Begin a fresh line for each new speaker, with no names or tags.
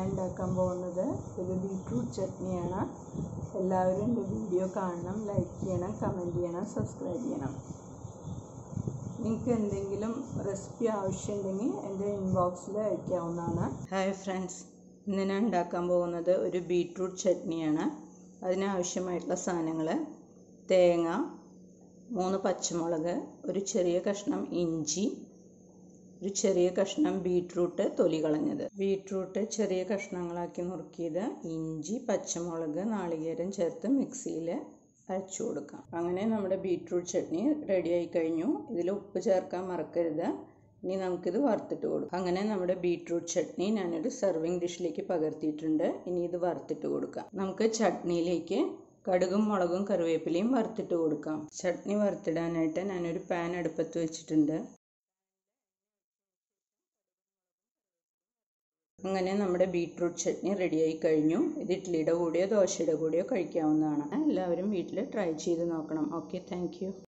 ഞാൻ ഉണ്ടാക്കാൻ പോകുന്നത് ഒരു ബീട്രൂട്ട് ചട്നിയാണ് എല്ലാവരും എൻ്റെ വീഡിയോ കാണണം ലൈക്ക് ചെയ്യണം കമൻറ്റ് ചെയ്യണം സബ്സ്ക്രൈബ് ചെയ്യണം നിങ്ങൾക്ക് എന്തെങ്കിലും റെസിപ്പി ആവശ്യമുണ്ടെങ്കിൽ എൻ്റെ ഇൻബോക്സിൽ അയക്കാവുന്നതാണ് ഹായ് ഫ്രണ്ട്സ് ഇന്ന് ഞാൻ ഉണ്ടാക്കാൻ പോകുന്നത് ഒരു ബീട്രൂട്ട് ചട്നിയാണ് അതിനാവശ്യമായിട്ടുള്ള സാധനങ്ങൾ തേങ്ങ മൂന്ന് പച്ചമുളക് ഒരു ചെറിയ കഷ്ണം ഇഞ്ചി ഒരു ചെറിയ കഷ്ണം ബീട്രൂട്ട് തൊലി കളഞ്ഞത് ബീട്രൂട്ട് ചെറിയ കഷ്ണങ്ങളാക്കി നുറുക്കിയത് ഇഞ്ചി പച്ചമുളക് നാളികേരം ചേർത്ത് മിക്സിയിൽ അരച്ചു കൊടുക്കാം അങ്ങനെ നമ്മുടെ ബീട്രൂട്ട് ചട്നി റെഡി ആയി കഴിഞ്ഞു ഇതിൽ ഉപ്പ് ചേർക്കാൻ മറക്കരുത് ഇനി നമുക്കിത് വറുത്തിട്ട് കൊടുക്കാം അങ്ങനെ നമ്മുടെ ബീട്രൂട്ട് ചട്നി ഞാനൊരു സെർവിങ് ഡിഷിലേക്ക് പകർത്തിയിട്ടുണ്ട് ഇനി ഇത് വറുത്തിട്ട് കൊടുക്കാം നമുക്ക് ചട്നിയിലേക്ക് കടുകും മുളകും കറിവേപ്പിലയും വറുത്തിട്ട് കൊടുക്കാം ചട്നി വറുത്തിടാനായിട്ട് ഞാനൊരു പാൻ അടുപ്പത്ത് വെച്ചിട്ടുണ്ട് അങ്ങനെ നമ്മുടെ ബീട്രൂട്ട് ചട്നി റെഡിയായി കഴിഞ്ഞു ഇത് ഇഡ്ഡലിയുടെ കൂടെയോ ദോശയുടെ കൂടെയോ കഴിക്കാവുന്നതാണ് എല്ലാവരും വീട്ടിൽ ട്രൈ ചെയ്ത് നോക്കണം ഓക്കെ താങ്ക്